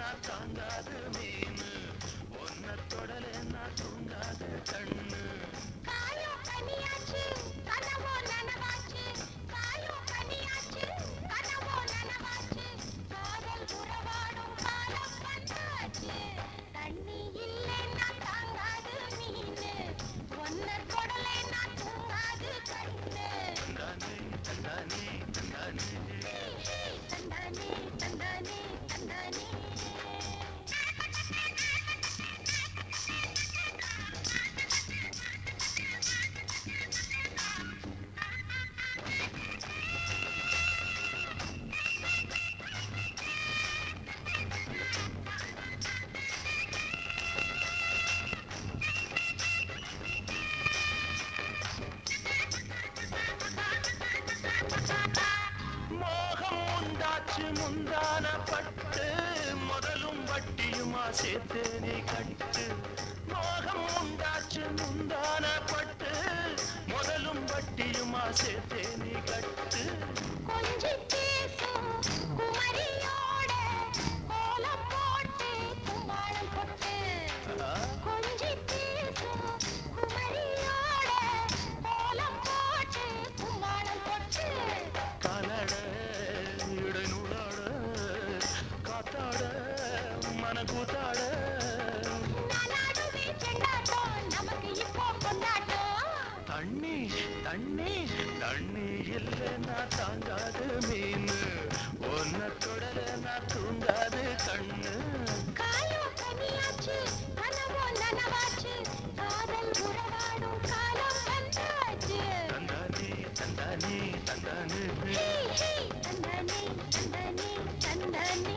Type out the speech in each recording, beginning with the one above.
நான் தாங்காது மீனு ஒன்ன தொடல நான் தூங்காது கண்ணு காயோ கனியாச்சு கனவோ நனவாச்சு காயோ கனியாச்சு கனவோ நனவாச்சு காதல் உறவாடும் காலம் வந்தாச்சு தண்ணி இல்லைன்னா தாங்காது மீனு ஒன்ன தொடலை நான் தூங்காது கண்ணு தந்தானே தந்தானே தந்தானே தந்தானே தந்தானே தந்தானே மோகம் உண்டாச்சு முந்தான பட்டு முதலும் வட்டியுமா சேர்த்து நீ கட்டு மோகம் உண்டாச்சு முந்தான பட்டு முதலும் வட்டியுமா சேர்த்து நீ கட்டு கொஞ்சி பேசும் குமரியோட கோலம் போட்டு கும்பாளம் கொட்டு கொஞ்சி பேசும் குமரியோட கோலம் போட்டு கும்பாளம் கொட்டு காலட இடைநூலாட காத்தாட மனக்கூத்தாட நானாடுவே செண்டாட்டம் நமக்கு இப்போ கொண்டாட்டம் தண்ணி தண்ணி தண்ணி இல்லைன்னா தாங்காது மீன் ஒன்ன தொடல நான் தூங்காது கண்ணு காயோ கனியாச்சு கனவோ நனவாச்சு காதல் உறவாடும் காலம் வந்தாச்சு தந்தானே தந்தானே தந்தானே ஹே, ஹே, தந்தானே தந்தானே தந்தானே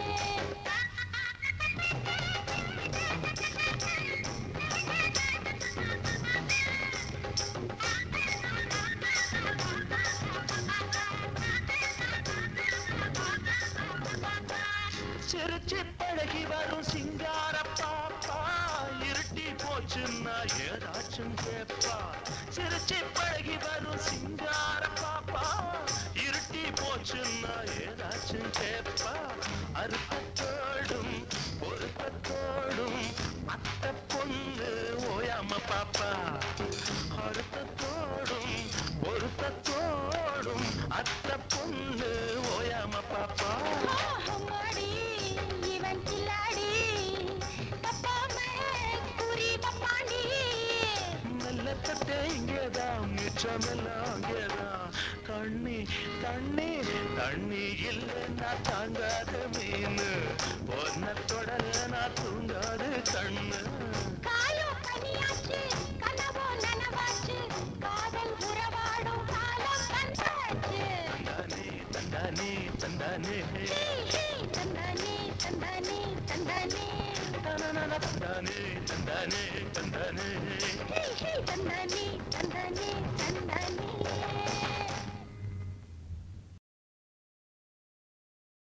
சிரிச்சு பழகி வரும் சிங்கார பாப்பா இருட்டி போச்சுன்னா ஏதாச்சும் கேப்பா சிரிச்சு பழகி வரும் சிங்கார பாப்பா இருட்டி போச்சுன்னா ஏதாச்சும் கேப்பா அறுத்தத்தோடும் பொருத்தத்தோடும் அத்தை பொண்ணு ஓயாம பாப்பா அறுத்தத்தோடும் பொருத்தத்தோடும் அத்தை பொண்ணு ஓயாம பாப்பா அம்மாடி, இவன் கில்லாடி தப்பாம குறி பப்பாண்டி நல்ல தட்டை இங்கேதான் மிச்சமெல்லாம் அங்கேதான் தண்ணி தண்ணி தண்ணி இல்லைன்னா தாங்காத மீன் ஒன்ன தொடர நான் தூங்காது கண்ணு காயோ கனியாச்சு கனவோ நனவாச்சு காதல் உறவாடும் காலம் வந்தாச்சு தந்தானே தந்தானே தந்தானே ஹே, ஹே, தந்தானே தந்தானே தந்தானே தனனன தந்தானே தந்தானே தந்தானே ஹே, ஹே, தந்தானே தந்தானே தந்தானே